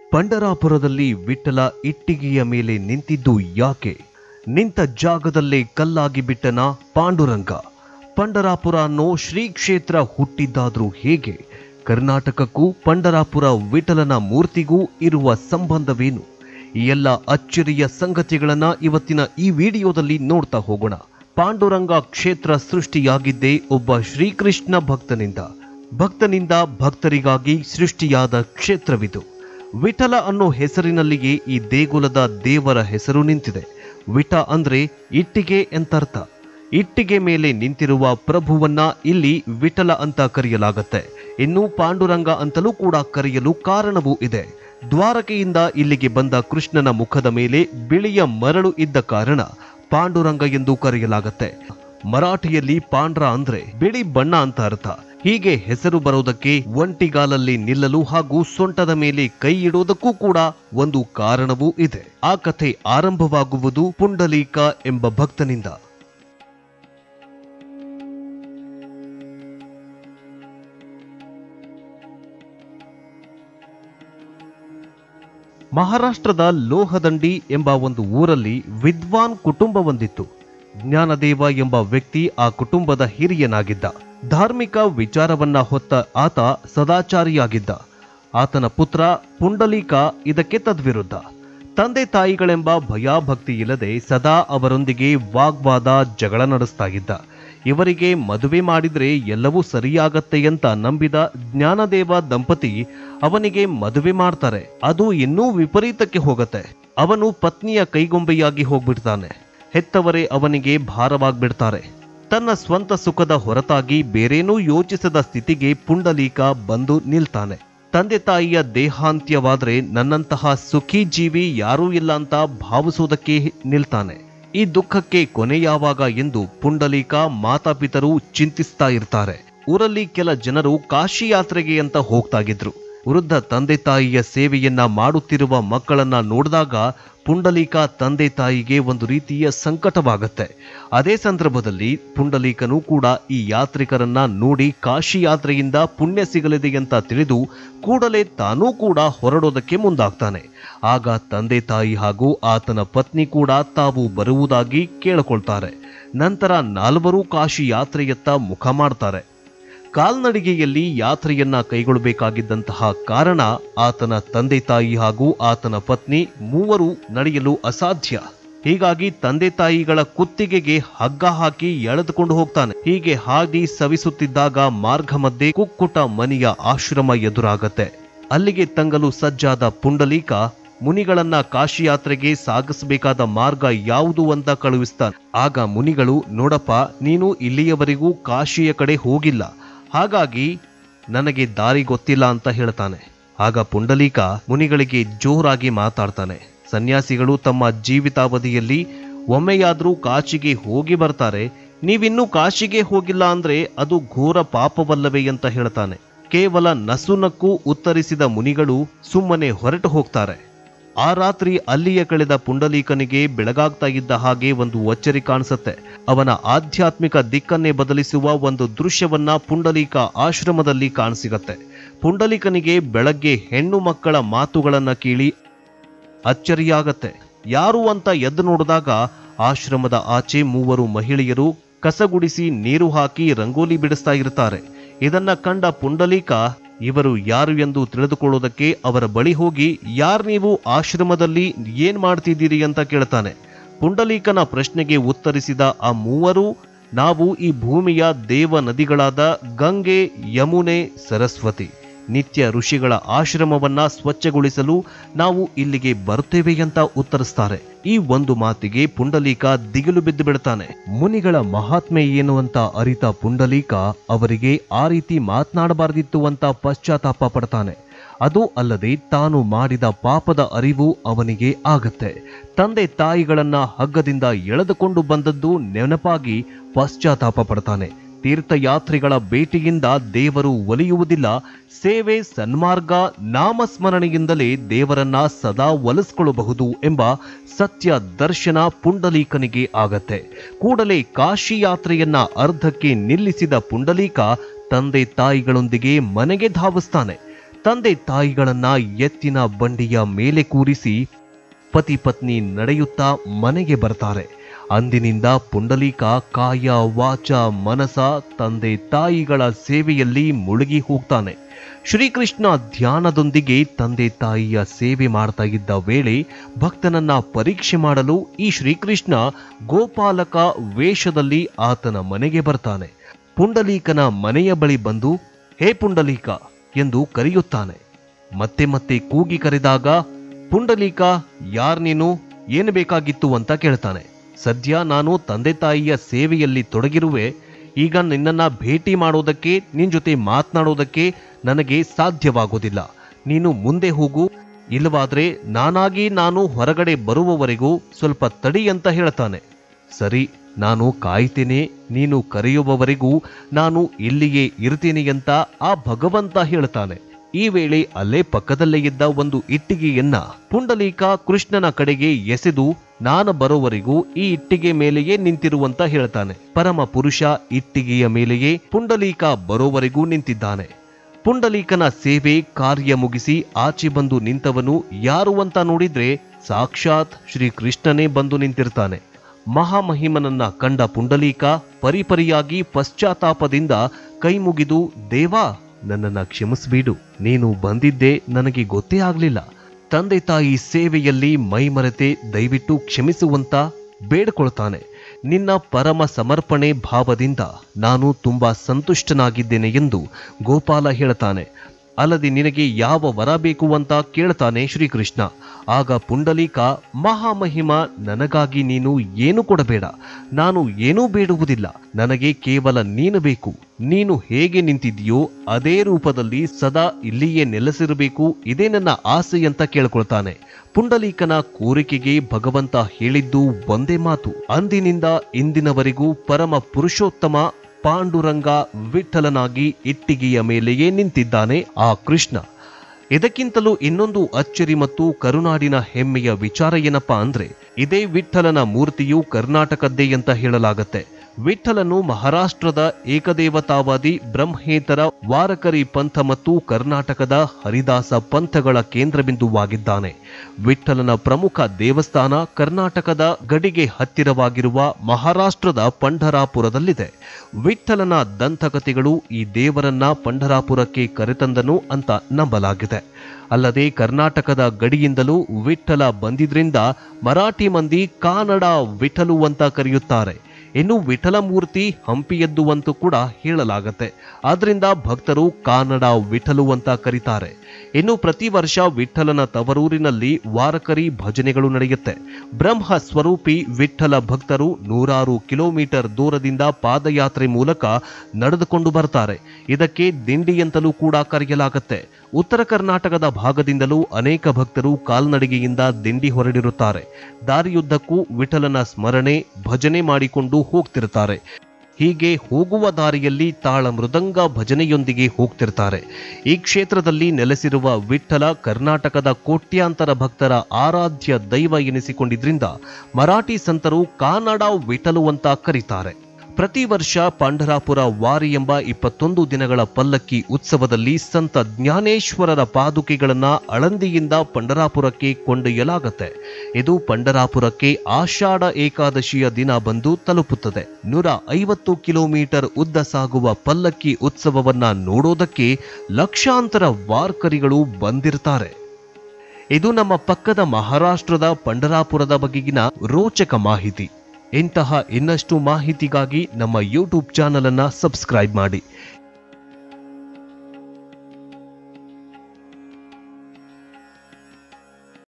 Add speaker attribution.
Speaker 1: ಪಂಡರಾಪುರದಲ್ಲಿ ವಿಠಲ ಇಟ್ಟಿಗೆಯ ಮೇಲೆ ನಿಂತಿದ್ದು ಯಾಕೆ ನಿಂತ ಜಾಗದಲ್ಲೇ ಕಲ್ಲಾಗಿ ಬಿಟ್ಟನ ಪಾಂಡುರಂಗ ಪಂಡರಾಪುರ ಅನ್ನೋ ಶ್ರೀ ಕ್ಷೇತ್ರ ಹುಟ್ಟಿದ್ದಾದ್ರೂ ಹೇಗೆ ಕರ್ನಾಟಕಕ್ಕೂ ಪಂಡರಾಪುರ ವಿಠಲನ ಮೂರ್ತಿಗೂ ಇರುವ ಸಂಬಂಧವೇನು ಈ ಎಲ್ಲ ಅಚ್ಚರಿಯ ಸಂಗತಿಗಳನ್ನ ಇವತ್ತಿನ ಈ ವಿಡಿಯೋದಲ್ಲಿ ನೋಡ್ತಾ ಹೋಗೋಣ ಪಾಂಡುರಂಗ ಕ್ಷೇತ್ರ ಸೃಷ್ಟಿಯಾಗಿದ್ದೇ ಒಬ್ಬ ಶ್ರೀಕೃಷ್ಣ ಭಕ್ತನಿಂದ ಭಕ್ತನಿಂದ ಭಕ್ತರಿಗಾಗಿ ಸೃಷ್ಟಿಯಾದ ಕ್ಷೇತ್ರವಿದು ವಿಠಲ ಅನ್ನೋ ಹೆಸರಿನಲ್ಲಿಯೇ ಈ ದೇಗುಲದ ದೇವರ ಹೆಸರು ನಿಂತಿದೆ ವಿಠ ಅಂದ್ರೆ ಇಟ್ಟಿಗೆ ಎಂತರ್ಥ ಇಟ್ಟಿಗೆ ಮೇಲೆ ನಿಂತಿರುವ ಪ್ರಭುವನ್ನ ಇಲ್ಲಿ ವಿಠಲ ಅಂತ ಕರೆಯಲಾಗತ್ತೆ ಇನ್ನು ಪಾಂಡುರಂಗ ಅಂತಲೂ ಕೂಡ ಕರೆಯಲು ಕಾರಣವೂ ಇದೆ ದ್ವಾರಕೆಯಿಂದ ಇಲ್ಲಿಗೆ ಬಂದ ಕೃಷ್ಣನ ಮುಖದ ಮೇಲೆ ಬಿಳಿಯ ಮರಳು ಇದ್ದ ಕಾರಣ ಪಾಂಡುರಂಗ ಎಂದು ಕರೆಯಲಾಗತ್ತೆ ಮರಾಠಿಯಲ್ಲಿ ಪಾಂಡ್ರ ಅಂದ್ರೆ ಬಿಳಿ ಬಣ್ಣ ಅಂತ ಅರ್ಥ ಹೀಗೆ ಹೆಸರು ಬರೋದಕ್ಕೆ ಒಂಟಿಗಾಲಲ್ಲಿ ನಿಲ್ಲಲು ಹಾಗೂ ಸೊಂಟದ ಮೇಲೆ ಕೈ ಇಡೋದಕ್ಕೂ ಕೂಡ ಒಂದು ಕಾರಣವೂ ಇದೆ ಆ ಕಥೆ ಆರಂಭವಾಗುವುದು ಪುಂಡಲೀಕ ಎಂಬ ಭಕ್ತನಿಂದ ಮಹಾರಾಷ್ಟ್ರದ ಲೋಹದಂಡಿ ಎಂಬ ಒಂದು ಊರಲ್ಲಿ ವಿದ್ವಾನ್ ಕುಟುಂಬ ಒಂದಿತ್ತು ಜ್ಞಾನದೇವ ಎಂಬ ವ್ಯಕ್ತಿ ಆ ಕುಟುಂಬದ ಹಿರಿಯನಾಗಿದ್ದ ಧಾರ್ಮಿಕ ವಿಚಾರವನ್ನ ಹೊತ್ತ ಆತ ಸದಾಚಾರಿಯಾಗಿದ್ದ ಆತನ ಪುತ್ರ ಪುಂಡಲೀಕ ಇದಕ್ಕೆ ತದ್ವಿರುದ್ಧ ತಂದೆ ತಾಯಿಗಳೆಂಬ ಭಯಭಕ್ತಿ ಇಲ್ಲದೆ ಸದಾ ಅವರೊಂದಿಗೆ ವಾಗ್ವಾದ ಜಗಳ ನಡೆಸ್ತಾ ಇದ್ದ ಇವರಿಗೆ ಮದುವೆ ಮಾಡಿದ್ರೆ ಎಲ್ಲವೂ ಸರಿಯಾಗತ್ತೆ ಅಂತ ನಂಬಿದ ಜ್ಞಾನದೇವ ದಂಪತಿ ಅವನಿಗೆ ಮದುವೆ ಮಾಡ್ತಾರೆ ಅದು ಇನ್ನೂ ವಿಪರೀತಕ್ಕೆ ಹೋಗತ್ತೆ ಅವನು ಪತ್ನಿಯ ಕೈಗೊಂಬೆಯಾಗಿ ಹೋಗ್ಬಿಡ್ತಾನೆ ಹೆತ್ತವರೇ ಅವನಿಗೆ ಭಾರವಾಗ್ಬಿಡ್ತಾರೆ ತನ್ನ ಸ್ವಂತ ಸುಖದ ಹೊರತಾಗಿ ಬೇರೇನೂ ಯೋಚಿಸದ ಸ್ಥಿತಿಗೆ ಪುಂಡಲೀಕ ಬಂದು ನಿಲ್ತಾನೆ ತಂದೆ ತಾಯಿಯ ದೇಹಾಂತ್ಯವಾದ್ರೆ ನನ್ನಂತಹ ಸುಖಿ ಜೀವಿ ಯಾರೂ ಇಲ್ಲ ಅಂತ ಭಾವಿಸುವುದಕ್ಕೆ ನಿಲ್ತಾನೆ ಈ ದುಃಖಕ್ಕೆ ಕೊನೆ ಯಾವಾಗ ಎಂದು ಪುಂಡಲೀಕ ಮಾತಾಪಿತರು ಚಿಂತಿಸ್ತಾ ಇರ್ತಾರೆ ಊರಲ್ಲಿ ಕೆಲ ಜನರು ಕಾಶಿ ಯಾತ್ರೆಗೆ ಅಂತ ಹೋಗ್ತಾಗಿದ್ರು ವೃದ್ಧ ತಂದೆ ತಾಯಿಯ ಸೇವೆಯನ್ನ ಮಾಡುತ್ತಿರುವ ಮಕ್ಕಳನ್ನ ನೋಡಿದಾಗ ಪುಂಡಲೀಕ ತಂದೆ ತಾಯಿಗೆ ಒಂದು ರೀತಿಯ ಸಂಕಟವಾಗತ್ತೆ ಅದೇ ಸಂದರ್ಭದಲ್ಲಿ ಪುಂಡಲೀಕನು ಕೂಡ ಈ ಯಾತ್ರಿಕರನ್ನ ನೋಡಿ ಕಾಶಿ ಯಾತ್ರೆಯಿಂದ ಪುಣ್ಯ ಸಿಗಲಿದೆ ಅಂತ ತಿಳಿದು ಕೂಡಲೇ ತಾನೂ ಕೂಡ ಹೊರಡೋದಕ್ಕೆ ಮುಂದಾಗ್ತಾನೆ ಆಗ ತಂದೆ ತಾಯಿ ಹಾಗೂ ಆತನ ಪತ್ನಿ ಕೂಡ ತಾವು ಬರುವುದಾಗಿ ಕೇಳಿಕೊಳ್ತಾರೆ ನಂತರ ನಾಲ್ವರು ಕಾಶಿ ಯಾತ್ರೆಯತ್ತ ಮುಖ ಮಾಡ್ತಾರೆ ಕಾಲ್ನಡಿಗೆಯಲ್ಲಿ ಯಾತ್ರೆಯನ್ನ ಕೈಗೊಳ್ಳಬೇಕಾಗಿದ್ದಂತಹ ಕಾರಣ ಆತನ ತಂದೆ ತಾಯಿ ಹಾಗೂ ಆತನ ಪತ್ನಿ ಮೂವರು ನಡೆಯಲು ಅಸಾಧ್ಯ ಹೀಗಾಗಿ ತಂದೆ ತಾಯಿಗಳ ಕುತ್ತಿಗೆಗೆ ಹಗ್ಗ ಹಾಕಿ ಎಳೆದುಕೊಂಡು ಹೋಗ್ತಾನೆ ಹೀಗೆ ಹಾದಿ ಸವಿಸುತ್ತಿದ್ದಾಗ ಮಾರ್ಗ ಮಧ್ಯೆ ಕುಕ್ಕುಟ ಮನಿಯ ಆಶ್ರಮ ಎದುರಾಗತ್ತೆ ಅಲ್ಲಿಗೆ ತಂಗಲು ಸಜ್ಜಾದ ಪುಂಡಲೀಕ ಮುನಿಗಳನ್ನ ಕಾಶಿ ಯಾತ್ರೆಗೆ ಸಾಗಿಸಬೇಕಾದ ಮಾರ್ಗ ಯಾವುದು ಅಂತ ಕಳುಹಿಸ್ತಾನೆ ಆಗ ಮುನಿಗಳು ನೋಡಪ್ಪ ನೀನು ಇಲ್ಲಿಯವರೆಗೂ ಕಾಶಿಯ ಕಡೆ ಹೋಗಿಲ್ಲ ಹಾಗಾಗಿ ನನಗೆ ದಾರಿ ಗೊತ್ತಿಲ್ಲ ಅಂತ ಹೇಳ್ತಾನೆ ಆಗ ಪುಂಡಲೀಕ ಮುನಿಗಳಿಗೆ ಜೋರಾಗಿ ಮಾತಾಡ್ತಾನೆ ಸನ್ಯಾಸಿಗಳು ತಮ್ಮ ಜೀವಿತಾವಧಿಯಲ್ಲಿ ಒಮ್ಮೆಯಾದ್ರೂ ಕಾಶಿಗೆ ಹೋಗಿ ಬರ್ತಾರೆ ನೀವಿನ್ನೂ ಕಾಶಿಗೆ ಹೋಗಿಲ್ಲ ಅಂದ್ರೆ ಅದು ಘೋರ ಪಾಪವಲ್ಲವೇ ಅಂತ ಹೇಳ್ತಾನೆ ಕೇವಲ ನಸುನಕ್ಕೂ ಉತ್ತರಿಸಿದ ಮುನಿಗಳು ಸುಮ್ಮನೆ ಹೊರಟು ಹೋಗ್ತಾರೆ ಆ ರಾತ್ರಿ ಅಲ್ಲಿಯ ಕಳೆದ ಪುಂಡಲೀಕನಿಗೆ ಬೆಳಗಾಗ್ತಾ ಇದ್ದ ಹಾಗೆ ಒಂದು ಅಚ್ಚರಿ ಕಾಣಿಸುತ್ತೆ ಅವನ ಆಧ್ಯಾತ್ಮಿಕ ದಿಕ್ಕನ್ನೇ ಬದಲಿಸುವ ಒಂದು ದೃಶ್ಯವನ್ನ ಪುಂಡಲೀಕ ಆಶ್ರಮದಲ್ಲಿ ಕಾಣಸಿಗತ್ತೆ ಪುಂಡಲೀಕನಿಗೆ ಬೆಳಗ್ಗೆ ಹೆಣ್ಣು ಮಕ್ಕಳ ಮಾತುಗಳನ್ನ ಕೇಳಿ ಅಚ್ಚರಿಯಾಗತ್ತೆ ಯಾರು ಅಂತ ಎದ್ದು ನೋಡಿದಾಗ ಆಶ್ರಮದ ಆಚೆ ಮೂವರು ಮಹಿಳೆಯರು ಕಸಗುಡಿಸಿ ನೀರು ಹಾಕಿ ರಂಗೋಲಿ ಬಿಡಿಸ್ತಾ ಇರ್ತಾರೆ ಇದನ್ನ ಕಂಡ ಪುಂಡಲೀಕ ಇವರು ಯಾರು ಎಂದು ತಿಳಿದುಕೊಳ್ಳೋದಕ್ಕೆ ಅವರ ಬಳಿ ಹೋಗಿ ಯಾರ್ ನೀವು ಆಶ್ರಮದಲ್ಲಿ ಏನ್ ಮಾಡ್ತಿದ್ದೀರಿ ಅಂತ ಕೇಳ್ತಾನೆ ಪುಂಡಲೀಕನ ಪ್ರಶ್ನೆಗೆ ಉತ್ತರಿಸಿದ ಆ ಮೂವರು ನಾವು ಈ ಭೂಮಿಯ ದೇವ ನದಿಗಳಾದ ಗಂಗೆ ಯಮುನೆ ಸರಸ್ವತಿ ನಿತ್ಯ ಋಷಿಗಳ ಆಶ್ರಮವನ್ನ ಸ್ವಚ್ಛಗೊಳಿಸಲು ನಾವು ಇಲ್ಲಿಗೆ ಬರುತ್ತೇವೆ ಅಂತ ಉತ್ತರಿಸ್ತಾರೆ ಈ ಒಂದು ಮಾತಿಗೆ ಪುಂಡಲೀಕ ದಿಗಿಲು ಬಿದ್ದು ಬಿಡ್ತಾನೆ ಮುನಿಗಳ ಮಹಾತ್ಮೆ ಏನು ಅಂತ ಅರಿತ ಪುಂಡಲೀಕ ಅವರಿಗೆ ಆ ರೀತಿ ಮಾತನಾಡಬಾರ್ದಿತ್ತು ಅಂತ ಪಶ್ಚಾತ್ತಾಪ ಪಡ್ತಾನೆ ಅದು ಅಲ್ಲದೆ ತಾನು ಮಾಡಿದ ಪಾಪದ ಅರಿವು ಅವನಿಗೆ ಆಗತ್ತೆ ತಂದೆ ತಾಯಿಗಳನ್ನ ಹಗ್ಗದಿಂದ ಎಳೆದುಕೊಂಡು ಬಂದದ್ದು ನೆನಪಾಗಿ ಪಶ್ಚಾತ್ತಾಪ ಪಡ್ತಾನೆ ತೀರ್ಥಯಾತ್ರಿಗಳ ಭೇಟಿಯಿಂದ ದೇವರು ಒಲಿಯುವುದಿಲ್ಲ ಸೇವೆ ಸನ್ಮಾರ್ಗ ನಾಮಸ್ಮರಣೆಯಿಂದಲೇ ದೇವರನ್ನ ಸದಾ ಒಲಿಸ್ಕೊಳ್ಳಬಹುದು ಎಂಬ ಸತ್ಯ ದರ್ಶನ ಪುಂಡಲೀಕನಿಗೆ ಆಗತ್ತೆ ಕೂಡಲೇ ಕಾಶಿ ಯಾತ್ರೆಯನ್ನ ಅರ್ಧಕ್ಕೆ ನಿಲ್ಲಿಸಿದ ಪುಂಡಲೀಕ ತಂದೆ ತಾಯಿಗಳೊಂದಿಗೆ ಮನೆಗೆ ಧಾವಿಸ್ತಾನೆ ತಂದೆ ತಾಯಿಗಳನ್ನ ಎತ್ತಿನ ಬಂಡಿಯ ಮೇಲೆ ಕೂರಿಸಿ ಪತಿ ಪತ್ನಿ ನಡೆಯುತ್ತಾ ಮನೆಗೆ ಬರ್ತಾರೆ ಅಂದಿನಿಂದ ಪುಂಡಲೀಕ ಕಾಯ ವಾಚ ಮನಸ ತಂದೆ ತಾಯಿಗಳ ಸೇವೆಯಲ್ಲಿ ಮುಳುಗಿ ಹೋಗ್ತಾನೆ ಶ್ರೀಕೃಷ್ಣ ಧ್ಯಾನದೊಂದಿಗೆ ತಂದೆ ತಾಯಿಯ ಸೇವೆ ಮಾಡ್ತಾ ಇದ್ದ ವೇಳೆ ಭಕ್ತನನ್ನ ಪರೀಕ್ಷೆ ಮಾಡಲು ಈ ಶ್ರೀಕೃಷ್ಣ ಗೋಪಾಲಕ ವೇಷದಲ್ಲಿ ಆತನ ಮನೆಗೆ ಬರ್ತಾನೆ ಪುಂಡಲೀಕನ ಮನೆಯ ಬಳಿ ಬಂದು ಹೇ ಪುಂಡಲೀಕ ಎಂದು ಕರೆಯುತ್ತಾನೆ ಮತ್ತೆ ಮತ್ತೆ ಕೂಗಿ ಕರೆದಾಗ ಪುಂಡಲೀಕ ಯಾರ್ ನೀನು ಏನು ಬೇಕಾಗಿತ್ತು ಅಂತ ಕೇಳ್ತಾನೆ ಸದ್ಯ ನಾನು ತಂದೆ ತಾಯಿಯ ಸೇವೆಯಲ್ಲಿ ತೊಡಗಿರುವೆ ಈಗ ನಿನ್ನನ್ನ ಭೇಟಿ ಮಾಡೋದಕ್ಕೆ ನಿನ್ ಜೊತೆ ಮಾತನಾಡೋದಕ್ಕೆ ನನಗೆ ಸಾಧ್ಯವಾಗೋದಿಲ್ಲ ನೀನು ಮುಂದೆ ಹೋಗು ಇಲ್ಲವಾದ್ರೆ ನಾನಾಗಿ ನಾನು ಹೊರಗಡೆ ಬರುವವರೆಗೂ ಸ್ವಲ್ಪ ತಡಿ ಅಂತ ಹೇಳ್ತಾನೆ ಸರಿ ನಾನು ಕಾಯ್ತೇನೆ ನೀನು ಕರೆಯುವವರೆಗೂ ನಾನು ಇಲ್ಲಿಯೇ ಇರ್ತೀನಿ ಅಂತ ಆ ಭಗವಂತ ಹೇಳ್ತಾನೆ ಈ ವೇಳೆ ಅಲ್ಲೇ ಪಕ್ಕದಲ್ಲೇ ಇದ್ದ ಒಂದು ಇಟ್ಟಿಗೆಯನ್ನ ಪುಂಡಲೀಕ ಕೃಷ್ಣನ ಕಡೆಗೆ ಎಸೆದು ನಾನು ಬರೋವರೆಗೂ ಈ ಇಟ್ಟಿಗೆ ಮೇಲೆಯೇ ನಿಂತಿರುವಂತ ಹೇಳ್ತಾನೆ ಪರಮ ಪುರುಷ ಇಟ್ಟಿಗೆಯ ಮೇಲೆಯೇ ಪುಂಡಲೀಕ ಬರೋವರೆಗೂ ನಿಂತಿದ್ದಾನೆ ಪುಂಡಲೀಕನ ಸೇವೆ ಕಾರ್ಯ ಮುಗಿಸಿ ಆಚೆ ಬಂದು ನಿಂತವನು ಯಾರು ಅಂತ ನೋಡಿದ್ರೆ ಸಾಕ್ಷಾತ್ ಶ್ರೀಕೃಷ್ಣನೇ ಬಂದು ನಿಂತಿರ್ತಾನೆ ಮಹಾಮಹಿಮನನ್ನ ಕಂಡ ಪುಂಡಲೀಕ ಪರಿಪರಿಯಾಗಿ ಪಶ್ಚಾತ್ತಾಪದಿಂದ ಕೈ ಮುಗಿದು ದೇವಾ ನನ್ನನ್ನ ಕ್ಷಮಿಸ್ಬಿಡು ನೀನು ಬಂದಿದ್ದೇ ನನಗೆ ಗೊತ್ತೇ ಆಗ್ಲಿಲ್ಲ ತಂದೆ ತಾಯಿ ಸೇವೆಯಲ್ಲಿ ಮೈಮರೆತೆ ದಯವಿಟ್ಟು ಕ್ಷಮಿಸುವಂತ ಬೇಡ್ಕೊಳ್ತಾನೆ ನಿನ್ನ ಪರಮ ಸಮರ್ಪಣೆ ಭಾವದಿಂದ ನಾನು ತುಂಬಾ ಸಂತುಷ್ಟನಾಗಿದ್ದೇನೆ ಎಂದು ಗೋಪಾಲ ಹೇಳ್ತಾನೆ ಅಲ್ಲದೆ ನಿನಗೆ ಯಾವ ವರ ಬೇಕು ಅಂತ ಕೇಳ್ತಾನೆ ಶ್ರೀಕೃಷ್ಣ ಆಗ ಪುಂಡಲೀಕ ಮಹಾಮಹಿಮ ನನಗಾಗಿ ನೀನು ಏನು ಕೊಡಬೇಡ ನಾನು ಏನೂ ಬೇಡುವುದಿಲ್ಲ ನನಗೆ ಕೇವಲ ನೀನು ಬೇಕು ನೀನು ಹೇಗೆ ನಿಂತಿದೆಯೋ ಅದೇ ರೂಪದಲ್ಲಿ ಸದಾ ಇಲ್ಲಿಯೇ ನೆಲೆಸಿರಬೇಕು ಇದೇ ನನ್ನ ಆಸೆ ಅಂತ ಕೇಳ್ಕೊಳ್ತಾನೆ ಪುಂಡಲೀಕನ ಕೋರಿಕೆಗೆ ಭಗವಂತ ಹೇಳಿದ್ದು ಒಂದೇ ಮಾತು ಅಂದಿನಿಂದ ಇಂದಿನವರೆಗೂ ಪರಮ ಪುರುಷೋತ್ತಮ ಪಾಂಡುರಂಗ ವಿಠಲನಾಗಿ ಇಟ್ಟಿಗೆಯ ಮೇಲೆಯೇ ನಿಂತಿದ್ದಾನೆ ಆ ಕೃಷ್ಣ ಇದಕ್ಕಿಂತಲೂ ಇನ್ನೊಂದು ಅಚ್ಚರಿ ಮತ್ತು ಕರುನಾಡಿನ ಹೆಮ್ಮೆಯ ವಿಚಾರ ಏನಪ್ಪಾ ಅಂದ್ರೆ ಇದೇ ವಿಠಲನ ಮೂರ್ತಿಯು ಕರ್ನಾಟಕದ್ದೇ ಅಂತ ಹೇಳಲಾಗತ್ತೆ ವಿಠಲನು ಮಹಾರಾಷ್ಟ್ರದ ಏಕದೇವತಾವಾದಿ ಬ್ರಹ್ಮೇತರ ವಾರಕರಿ ಪಂಥ ಮತ್ತು ಕರ್ನಾಟಕದ ಹರಿದಾಸ ಪಂಥಗಳ ಕೇಂದ್ರಬಿಂದುವಾಗಿದ್ದಾನೆ ವಿಠಲನ ಪ್ರಮುಖ ದೇವಸ್ಥಾನ ಕರ್ನಾಟಕದ ಗಡಿಗೆ ಹತ್ತಿರವಾಗಿರುವ ಮಹಾರಾಷ್ಟ್ರದ ಪಂಢರಾಪುರದಲ್ಲಿದೆ ವಿಠಲನ ದಂತಕಥೆಗಳು ಈ ದೇವರನ್ನ ಪಂಢರಾಪುರಕ್ಕೆ ಕರೆತಂದನು ಅಂತ ನಂಬಲಾಗಿದೆ ಅಲ್ಲದೆ ಕರ್ನಾಟಕದ ಗಡಿಯಿಂದಲೂ ವಿಠಲ ಬಂದಿದ್ರಿಂದ ಮರಾಠಿ ಮಂದಿ ಕಾನಡ ವಿಠಲು ಅಂತ ಕರೆಯುತ್ತಾರೆ ಇನ್ನು ವಿಠಲ ಮೂರ್ತಿ ಹಂಪಿಯದ್ದು ಅಂತೂ ಕೂಡ ಹೇಳಲಾಗತ್ತೆ ಆದ್ರಿಂದ ಭಕ್ತರು ಕಾನಡ ವಿಠಲು ಅಂತ ಕರೀತಾರೆ ಇನ್ನು ಪ್ರತಿ ವರ್ಷ ವಿಠಲನ ತವರೂರಿನಲ್ಲಿ ವಾರಕರಿ ಭಜನೆಗಳು ನಡೆಯುತ್ತೆ ಬ್ರಹ್ಮ ಸ್ವರೂಪಿ ವಿಠಲ ಭಕ್ತರು ನೂರಾರು ಕಿಲೋಮೀಟರ್ ದೂರದಿಂದ ಪಾದಯಾತ್ರೆ ಮೂಲಕ ನಡೆದುಕೊಂಡು ಬರ್ತಾರೆ ಇದಕ್ಕೆ ದಿಂಡಿ ಅಂತಲೂ ಕೂಡ ಕರೆಯಲಾಗತ್ತೆ ಉತ್ತರ ಕರ್ನಾಟಕದ ಭಾಗದಿಂದಲೂ ಅನೇಕ ಭಕ್ತರು ಕಾಲ್ನಡಿಗೆಯಿಂದ ದಿಂಡಿ ಹೊರಡಿರುತ್ತಾರೆ ದಾರಿಯುದ್ದಕ್ಕೂ ವಿಠಲನ ಸ್ಮರಣೆ ಭಜನೆ ಮಾಡಿಕೊಂಡು ಹೋಗ್ತಿರ್ತಾರೆ ಹೀಗೆ ಹೋಗುವ ದಾರಿಯಲ್ಲಿ ತಾಳ ಮೃದಂಗ ಭಜನೆಯೊಂದಿಗೆ ಹೋಗ್ತಿರ್ತಾರೆ ಈ ಕ್ಷೇತ್ರದಲ್ಲಿ ನೆಲೆಸಿರುವ ವಿಠಲ ಕರ್ನಾಟಕದ ಕೋಟ್ಯಾಂತರ ಭಕ್ತರ ಆರಾಧ್ಯ ದೈವ ಎನಿಸಿಕೊಂಡಿದ್ರಿಂದ ಮರಾಠಿ ಸಂತರು ಕಾನಡ ವಿಠಲು ಅಂತ ಕರೀತಾರೆ ಪ್ರತಿ ವರ್ಷ ಪಾಂಢರಾಪುರ ವಾರಿ ಎಂಬ ಇಪ್ಪತ್ತೊಂದು ದಿನಗಳ ಪಲ್ಲಕ್ಕಿ ಉತ್ಸವದಲ್ಲಿ ಸಂತ ಜ್ಞಾನೇಶ್ವರರ ಪಾದುಕೆಗಳನ್ನ ಅಳಂದಿಯಿಂದ ಪಂಢರಾಪುರಕ್ಕೆ ಕೊಂಡೊಯ್ಯಲಾಗತ್ತೆ ಇದು ಪಂಢರಾಪುರಕ್ಕೆ ಆಷಾಢ ಏಕಾದಶಿಯ ದಿನ ಬಂದು ತಲುಪುತ್ತದೆ ನೂರ ಐವತ್ತು ಕಿಲೋಮೀಟರ್ ಉದ್ದ ಸಾಗುವ ಪಲ್ಲಕ್ಕಿ ಉತ್ಸವವನ್ನ ನೋಡೋದಕ್ಕೆ ಲಕ್ಷಾಂತರ ವಾರ್ಕರಿಗಳು ಬಂದಿರ್ತಾರೆ ಇದು ನಮ್ಮ ಪಕ್ಕದ ಮಹಾರಾಷ್ಟ್ರದ ಪಂಢರಾಪುರದ ಬಗೆಗಿನ ರೋಚಕ ಮಾಹಿತಿ ಇಂತಹ ಇನ್ನಷ್ಟು ಮಾಹಿತಿಗಾಗಿ ನಮ್ಮ ಯೂಟ್ಯೂಬ್ ಚಾನಲ್ ಅನ್ನ ಸಬ್ಸ್ಕ್ರೈಬ್ ಮಾಡಿ